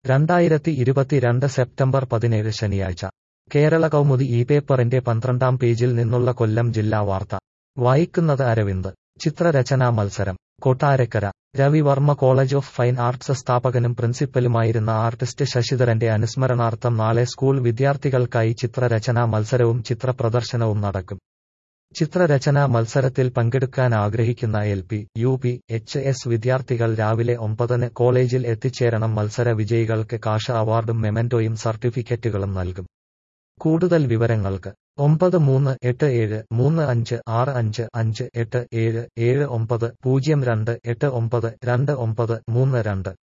രണ്ടായിരത്തി ഇരുപത്തിരണ്ട് സെപ്റ്റംബർ പതിനേഴ് ശനിയാഴ്ച കേരള കൗമുദി ഈ പേപ്പറിന്റെ പന്ത്രണ്ടാം പേജിൽ നിന്നുള്ള കൊല്ലം ജില്ലാ വാർത്ത വായിക്കുന്നത് അരവിന്ദ് ചിത്രരചനാ മത്സരം Kottarakkara Ravivarma college of fine arts സ്ഥാപകനും പ്രിൻസിപ്പലുമായിരുന്ന ആർട്ടിസ്റ്റ് ശശിധരന്റെ അനുസ്മരണാർത്ഥം നാളെ സ്കൂൾ വിദ്യാർത്ഥികൾക്കായി ചിത്രരചനാ മത്സരവും ചിത്രപ്രദർശനവും നടക്കും ചിത്രരചനാ മത്സരത്തിൽ പങ്കെടുക്കാൻ ആഗ്രഹിക്കുന്ന L P U P H S വിദ്യാർത്ഥികൾ രാവിലെ ഒമ്പതിന് കോളേജിൽ എത്തിച്ചേരണം മത്സര വിജയികൾക്ക് കാഷ അവാർഡും മെമന്റോയും സർട്ടിഫിക്കറ്റുകളും നൽകും കൂടുതൽ വിവരങ്ങൾക്ക് ഒമ്പത് മൂന്ന് എട്ട് ഏഴ് മൂന്ന് അഞ്ച് ആറ് അഞ്ച് അഞ്ച് എട്ട് ഏഴ് ഏഴ് ഒമ്പത് പൂജ്യം രണ്ട് എട്ട് ഒമ്പത് രണ്ട് ഒമ്പത് മൂന്ന് രണ്ട്